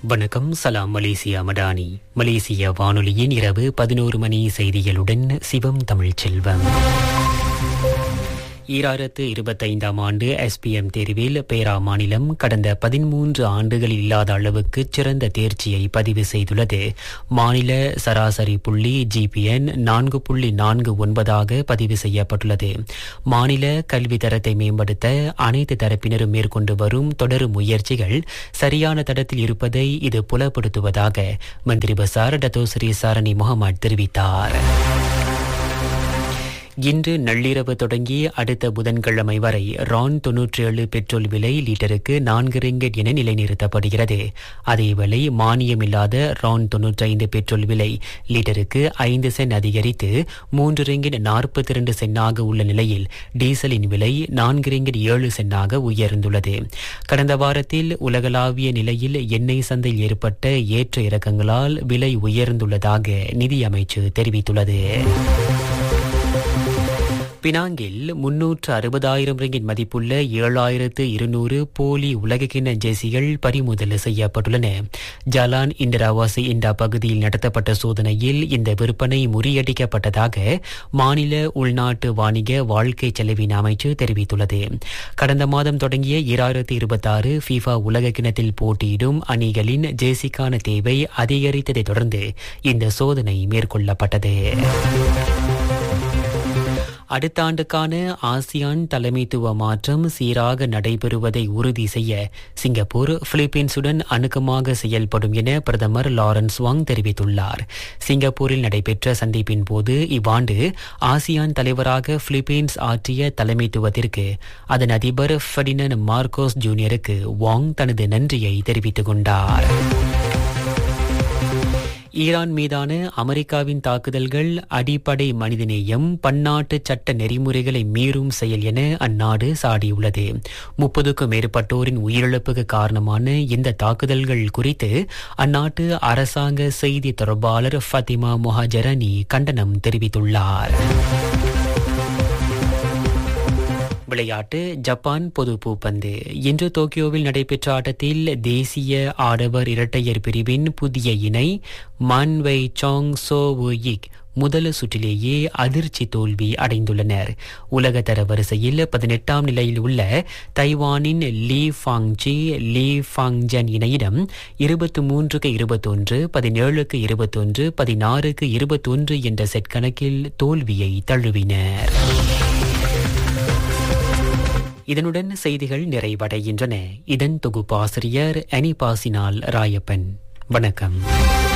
வணக்கம் சலாம் மலேசியா மடானி மலேசிய வானொலியின் இரவு பதினோரு மணி செய்திகளுடன் சிவம் தமிழ் செல்வம் ஈராயிரத்து இருபத்தைந்தாம் ஆண்டு எஸ்பிஎம் தேர்வில் பேரா மாநிலம் கடந்த பதிமூன்று ஆண்டுகளில் இல்லாத அளவுக்கு சிறந்த தேர்ச்சியை பதிவு செய்துள்ளது மாநில சராசரி புள்ளி ஜிபிஎன் நான்கு புள்ளி நான்கு ஒன்பதாக பதிவு செய்யப்பட்டுள்ளது மாநில கல்வி தரத்தை மேம்படுத்த அனைத்து தரப்பினரும் மேற்கொண்டு வரும் தொடர் முயற்சிகள் சரியான தடத்தில் இருப்பதை இது புலப்படுத்துவதாக மந்திரி பசார் டத்தோஸ்ரீ சாரணி முகமது தெரிவித்தார் இன்று நள்ளிரவு தொடங்கி அடுத்த புதன்கிழமை வரை ரான் தொன்னூற்றி ஏழு பெட்ரோல் விலை லிட்டருக்கு நான்கு ரிங்கெட் என நிலைநிறுத்தப்படுகிறது அதேவேளை மானியமில்லாத ரான் தொன்னூற்றி ஐந்து பெட்ரோல் விலை லிட்டருக்கு ஐந்து சென்ட் அதிகரித்து மூன்று ரிங்கெட் நாற்பத்தி இரண்டு சென்னாக உள்ள நிலையில் டீசலின் விலை நான்கு ரிங்கெட் ஏழு சென்னாக உயர்ந்துள்ளது கடந்த வாரத்தில் உலகளாவிய நிலையில் எண்ணெய் சந்தையில் ஏற்பட்ட ஏற்ற இறக்கங்களால் விலை உயர்ந்துள்ளதாக நிதி அமைச்சு தெரிவித்துள்ளது பினாங்கில் முன்னூற்று அறுபதாயிரம் ரிங்கிட் மதிப்புள்ள ஏழாயிரத்து இருநூறு போலி உலகக்கிண ஜெர்சிகள் பறிமுதல் செய்யப்பட்டுள்ளன ஜலான் இந்திராவாசி இண்டா பகுதியில் நடத்தப்பட்ட சோதனையில் இந்த விற்பனை முறியடிக்கப்பட்டதாக மாநில உள்நாட்டு வாணிக வாழ்க்கை செலவின அமைச்சு தெரிவித்துள்ளது கடந்த மாதம் தொடங்கிய ஈராயிரத்து இருபத்தாறு ஃபீஃபா உலக கிணத்தில் போட்டியிடும் அணிகளின் ஜேசிக்கான தேவை அதிகரித்ததை தொடர்ந்து இந்த சோதனை மேற்கொள்ளப்பட்டது அடுத்த ஆண்டுக்கான ஆசியான் தலைமைத்துவ மாற்றம் சீராக நடைபெறுவதை உறுதி செய்ய சிங்கப்பூர் பிலிப்பீன்ஸுடன் அணுக்கமாக செயல்படும் என பிரதமர் லாரன்ஸ் வாங் தெரிவித்துள்ளார் சிங்கப்பூரில் நடைபெற்ற சந்திப்பின் போது இவ்வாண்டு ஆசியான் தலைவராக பிலிப்பீன்ஸ் ஆற்றிய தலைமைத்துவத்திற்கு அதன் அதிபர் ஃபெடினன் மார்க்கோஸ் ஜூனியருக்கு வாங் தனது நன்றியை தெரிவித்துக் கொண்டார் ஈரான் மீதான அமெரிக்காவின் தாக்குதல்கள் அடிப்படை மனிதநேயம் பன்னாட்டு சட்ட நெறிமுறைகளை மீறும் செயல் என அந்நாடு சாடியுள்ளது முப்பதுக்கும் மேற்பட்டோரின் உயிரிழப்புக்கு காரணமான இந்த தாக்குதல்கள் குறித்து அந்நாட்டு அரசாங்க செய்தி தொடர்பாளர் ஃபத்திமா மொஹாஜரனி கண்டனம் தெரிவித்துள்ளார் விளையாட்டு ஜப்பான் பொது பூப்பந்து இன்று டோக்கியோவில் நடைபெற்ற ஆட்டத்தில் தேசிய ஆடவர் இரட்டையர் பிரிவின் புதிய இணை மான்வை சாங் சோ யிக் முதல் சுற்றிலேயே அதிர்ச்சி தோல்வி அடைந்துள்ளனர் உலகத்தர வரிசையில் பதினெட்டாம் நிலையில் உள்ள தைவானின் லீ ஃபாங்ஜி லீ ஃபாங்ஜன் இணையிடம் இருபத்தி மூன்றுக்கு இருபத்தொன்று பதினேழுக்கு இருபத்தொன்று பதினாறுக்கு இருபத்தொன்று என்ற செட் கணக்கில் தோல்வியை தழுவினர் இதனுடன் செய்திகள் நிறைவடைகின்றன இதன் தொகுப்பாசிரியர் அனிபாசினால் ராயப்பன் வணக்கம்